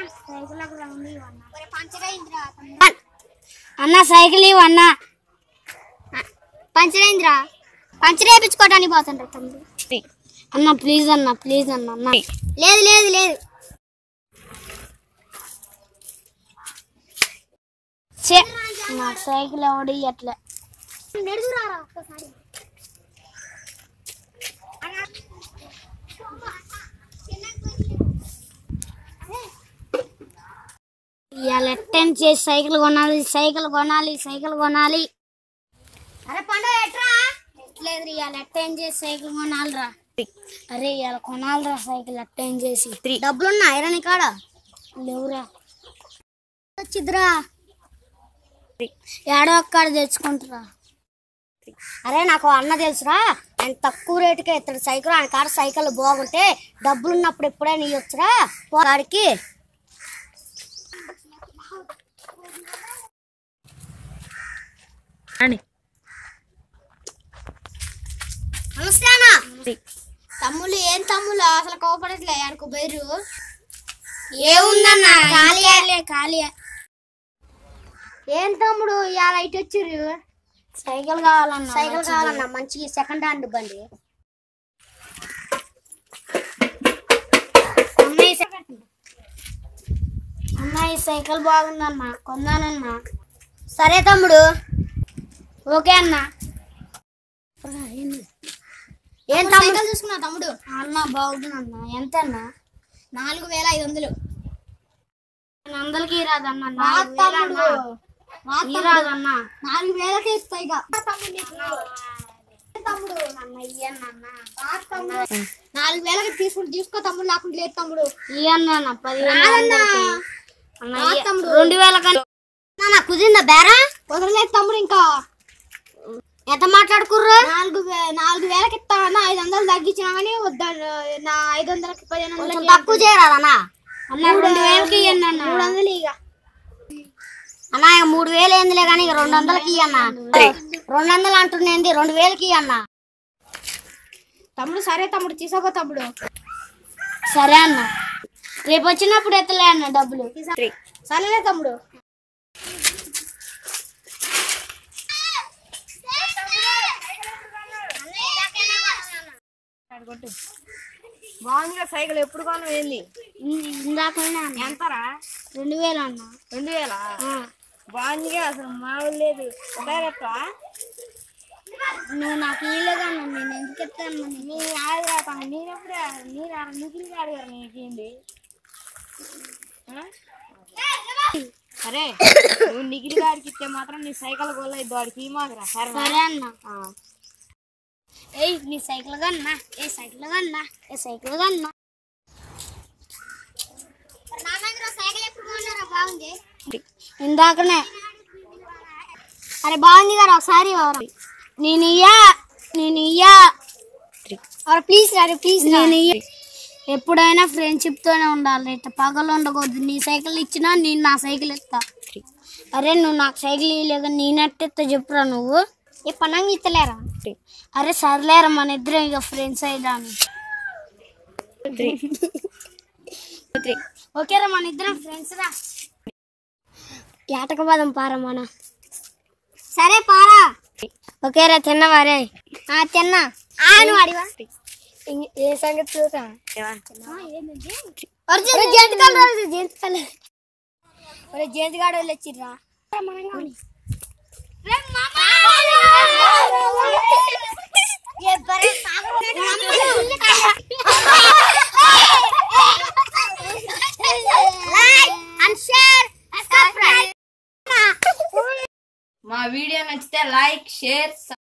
Cycle ఒక round ఇవ్వన్నా puncture అయిందిరా అన్న సైకిల్ ఇవ్వన్నా పంచర్ అయిందిరా పంచర్ వేయించుకోవడానికి పోతుండ్రా తమ్ముడు అన్న ప్లీజ్ అన్న ప్లీజ్ అన్న అన్న లేదు లేదు లేదు చే నాకు సైకిల్ ఎవడు ఇయ్యట్లే నెడుగురారా ఒక్కసారి ఇవాళ ఎట్టెన్ చేసి సైకిల్ కొనాలి సైకిల్ కొనాలి సైకిల్ కొనాలి అరే పండుగ ఎట్రా ఎట్లేదు ఇవాళ ఎట్టెన్ చేసి సైకిల్ కొనాలిరా అరే ఇవాళ కొనాలిరా సైకిల్ ఎట్టెన్ చేసి డబ్బులున్నా ఐరన్ కాడ లేవురా వచ్చిద్రా ఏడో ఒక్కడ తెచ్చుకుంటారా అరే నాకు అన్న తెలుసురా ఆయన తక్కువ రేటుకే ఇస్తాడు సైకిల్ ఆయన కాడ సైకిల్ బాగుంటే డబ్బులు ఉన్నప్పుడు ఎప్పుడైనా ఇవ్వచ్చురా వాడికి అని నమస్తే అన్న తమ్ముళ్ళు ఏం తమ్ముళ్ళు అసలు కోపడట్లే ఆడుకో బైరు ఏముందన్న ఖాళీ ఖాళీ ఏం తమ్ముడు ఇవాళ ఇటు వచ్చిర్రు సైకిల్ కావాలన్నా సైకిల్ కావాలన్నా మంచి సెకండ్ హ్యాండ్ బండి అమ్మాయి సై- అమ్మాయి సైకిల్ బాగుందన్నా కొందానన్నా సరే తమ్ముడు ఓకే అన్నా ఏం తమ్ముడు చూసుకున్నా తమ్ముడు అన్న బాగుందన్న ఎంత అన్న నాలుగు వేల ఐదు వందలు వందలకి రాదన్న తమ్ముడు రాదన్న నాలుగు వేలకి ఇస్తాయి ఇక తమ్ముడు అన్న ఇయ్యన్న నాలుగు వేలకి తీసుకుని తీసుకో తమ్ముడు లేకుండా లేదు తమ్ముడు ఇయ్యన్న పదివేల తమ్ముడు రెండు వేల కన్నా కుదిరిందా బేరా కుదరలేదు తమ్ముడు ఇంకా ఎంత మాట్లాడుకుర్రు నాలుగు వే- నాలుగు వేలకి ఇస్తామన్నా ఐదు వందలు తగ్గించినా కానీ వద్దా నా ఐదు వందలకి పదిహేను వందలకి తక్కువ చేయరాదన్నా అన్న రెండు వేలకి ఇవ్వండి అన్న మూడు వందలు ఇక అన్న ఇక మూడు వేలు ఏందిలే కానీ ఇక రెండు వందలకి ఇవ్వన్న రెండు వందలు అంటున్నది రెండు వేలకి ఇవ్వన్న తమ్ముడు సరే తమ్ముడు తీసుకో తమ్ముడు సరే అన్న రేపు వచ్చినప్పుడు ఎత్తలే అన్న డబ్బులు సరేలే తమ్ముడు బాగుందిగా సైకిల్ ఎప్పుడు కొనం ఏంది ఇందాక ఎంతరా రెండు వేలు అన్న రెండు వేల బాగుందిగా అసలు మామూలు లేదు డైరెక్ట్ నువ్వు నాకు ఇల్లుగా నేను ఎందుకు ఎత్తాను నీ ఆదిరా నేనెప్పుడే నేను నిఖిల్ అడిగారు నీకేంది ఆ? సరే నువ్వు నిఖిల్ గారికి ఇస్తే మాత్రం నీ సైకిల్ గోల ఇద్దు వాడికి ఈ మాదిరా సరే సరే అన్న ఏయ్ నీ సైకిల్ కన్నా ఏ సైకిల్ కన్నా ఏ సైకిల్ కన్నా ఇందాకనే అరే బాగుంది కదా ఒకసారి ఎవరు నేను ఇయ్యా నేను ఇయ్యా అరే ప్లీజ్ అరే ప్లీజ్ నేను ఇయ్య ఎప్పుడైనా ఫ్రెండ్షిప్ తోనే ఉండాలి ఇట్లా పగలు ఉండకూడదు నీ సైకిల్ ఇచ్చినా నేను నా సైకిల్ ఇస్తా అరే నువ్వు నాకు సైకిల్ ఇవ్వలేక నేనట్టిస్తా చెప్పురా నువ్వు ఏ పనంగా ఇస్తలేరా అరే సర్లేరా మన ఇద్దరం ఇక ఫ్రెండ్స్ అయిదాము ఓకేరా మన ఇద్దరం ఫ్రెండ్స్ రా ఏటక పదం పారా మన సరే పారా ఓకేరా తిన్నవా రే ఆ తిన్నా ఆ నువ్వు అడివా ఏ సంగతి చూసా జయంతి కలర్ జయంతి కలర్ ఒరే జయంతి గాడు వాళ్ళు వచ్చిర్రా మా వీడియో నచ్చితే లైక్ షేర్